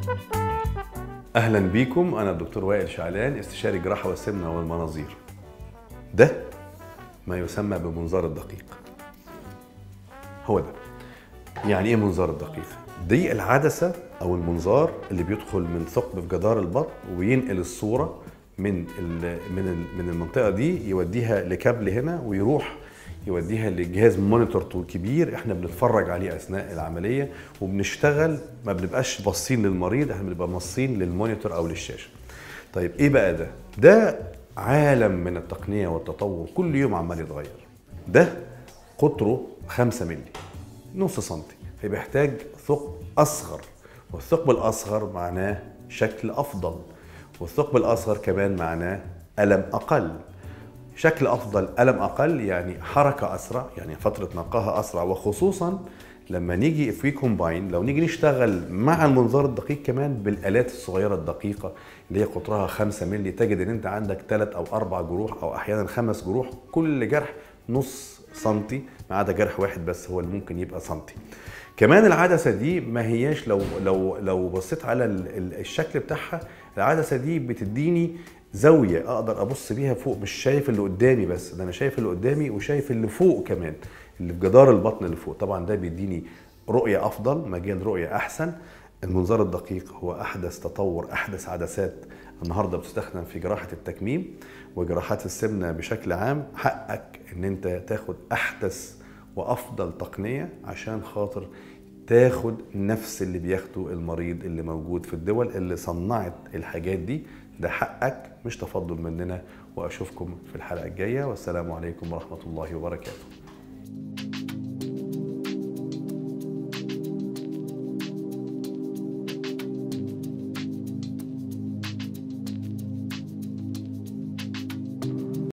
اهلا بيكم انا الدكتور وائل شعلان استشاري جراحه والسمنه والمناظير ده ما يسمى بمنظار الدقيق هو ده يعني ايه منظار الدقيق دي العدسه او المنظار اللي بيدخل من ثقب في جدار البطن وينقل الصوره من ال من ال من المنطقه دي يوديها لكابل هنا ويروح يوديها لجهاز مونيتور طول كبير احنا بنتفرج عليه اثناء العمليه وبنشتغل ما بنبقاش باصين للمريض احنا بنبقى باصين للمونيتور او للشاشه. طيب ايه بقى ده؟ ده عالم من التقنيه والتطور كل يوم عمال يتغير. ده قطره 5 مللي نص سنتي فبيحتاج ثقب اصغر والثقب الاصغر معناه شكل افضل والثقب الاصغر كمان معناه الم اقل شكل افضل الم اقل يعني حركه اسرع يعني فتره نقاهه اسرع وخصوصا لما نيجي في كومباين لو نيجي نشتغل مع المنظار الدقيق كمان بالالات الصغيره الدقيقه اللي هي قطرها 5 مللي تجد ان انت عندك ثلاث او اربع جروح او احيانا خمس جروح كل جرح نص سنتي ما عدا جرح واحد بس هو اللي ممكن يبقى سنتي كمان العدسه دي ما هياش لو لو لو بصيت على الشكل بتاعها العدسه دي بتديني زاويه اقدر ابص بيها فوق مش شايف اللي قدامي بس ده انا شايف اللي قدامي وشايف اللي فوق كمان اللي في جدار البطن اللي فوق طبعا ده بيديني رؤيه افضل مجال رؤيه احسن المنظار الدقيق هو احدث تطور احدث عدسات النهارده بتستخدم في جراحه التكميم وجراحات السمنه بشكل عام حقك ان انت تاخد احدث وافضل تقنيه عشان خاطر تاخد نفس اللي بياخده المريض اللي موجود في الدول اللي صنعت الحاجات دي ده حقك مش تفضل مننا واشوفكم في الحلقه الجايه والسلام عليكم ورحمه الله وبركاته